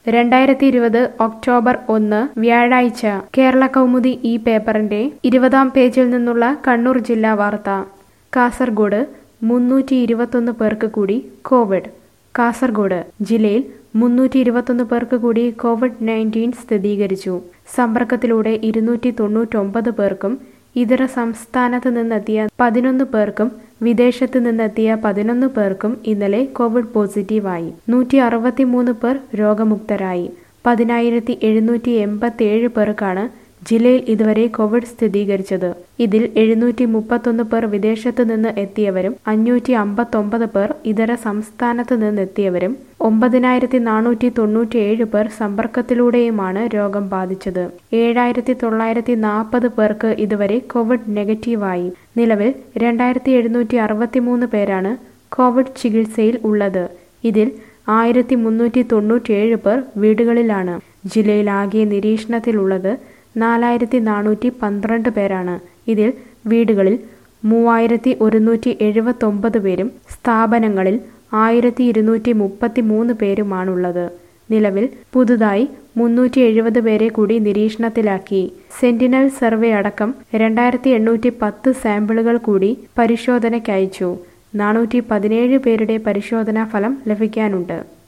രണ്ടായിരത്തി ഇരുപത് ഒക്ടോബർ ഒന്ന് വ്യാഴാഴ്ച കേരള കൗമുദി ഈ പേപ്പറിന്റെ ഇരുപതാം പേജിൽ നിന്നുള്ള കണ്ണൂർ ജില്ലാ വാർത്ത കാസർഗോഡ് മുന്നൂറ്റി ഇരുപത്തൊന്ന് പേർക്ക് കൂടി കോവിഡ് കാസർഗോഡ് ജില്ലയിൽ മുന്നൂറ്റി ഇരുപത്തൊന്ന് പേർക്ക് കൂടി കോവിഡ് നയൻറ്റീൻ സ്ഥിരീകരിച്ചു സമ്പർക്കത്തിലൂടെ ഇരുന്നൂറ്റി തൊണ്ണൂറ്റൊമ്പത് പേർക്കും ഇതര സംസ്ഥാനത്ത് നിന്നെത്തിയ പതിനൊന്ന് പേർക്കും വിദേശത്ത് നിന്നെത്തിയ പതിനൊന്ന് പേർക്കും ഇന്നലെ കോവിഡ് പോസിറ്റീവായി നൂറ്റി അറുപത്തിമൂന്ന് പേർ രോഗമുക്തരായി പതിനായിരത്തി എഴുന്നൂറ്റി എൺപത്തി ഏഴ് പേർക്കാണ് ജില്ലയിൽ ഇതുവരെ കോവിഡ് സ്ഥിരീകരിച്ചത് ഇതിൽ എഴുന്നൂറ്റി മുപ്പത്തൊന്ന് പേർ വിദേശത്ത് നിന്ന് എത്തിയവരും അഞ്ഞൂറ്റി അമ്പത്തൊമ്പത് പേർ ഇതര സംസ്ഥാനത്ത് നിന്നെത്തിയവരും ഒമ്പതിനായിരത്തി നാനൂറ്റി തൊണ്ണൂറ്റി ഏഴ് പേർ സമ്പർക്കത്തിലൂടെയുമാണ് രോഗം ബാധിച്ചത് ഏഴായിരത്തി തൊള്ളായിരത്തി നാൽപ്പത് പേർക്ക് ഇതുവരെ കോവിഡ് നെഗറ്റീവായി നിലവിൽ രണ്ടായിരത്തി എഴുന്നൂറ്റി അറുപത്തിമൂന്ന് പേരാണ് കോവിഡ് ചികിത്സയിൽ ഉള്ളത് ഇതിൽ ആയിരത്തി മുന്നൂറ്റി തൊണ്ണൂറ്റിയേഴ് പേർ വീടുകളിലാണ് ജില്ലയിലാകെ നിരീക്ഷണത്തിലുള്ളത് നാലായിരത്തി നാനൂറ്റി പന്ത്രണ്ട് പേരാണ് ഇതിൽ വീടുകളിൽ മൂവായിരത്തി ഒരുന്നൂറ്റി എഴുപത്തൊമ്പത് പേരും സ്ഥാപനങ്ങളിൽ ആയിരത്തി ഇരുന്നൂറ്റി മുപ്പത്തി മൂന്ന് പേരുമാണുള്ളത് നിലവിൽ പുതുതായി മുന്നൂറ്റി എഴുപത് പേരെ കൂടി നിരീക്ഷണത്തിലാക്കി സെന്റിനൽ സർവേ അടക്കം രണ്ടായിരത്തി എണ്ണൂറ്റി പത്ത് സാമ്പിളുകൾ കൂടി പരിശോധനയ്ക്കയച്ചു നാനൂറ്റി പതിനേഴ് പേരുടെ പരിശോധനാ ഫലം ലഭിക്കാനുണ്ട്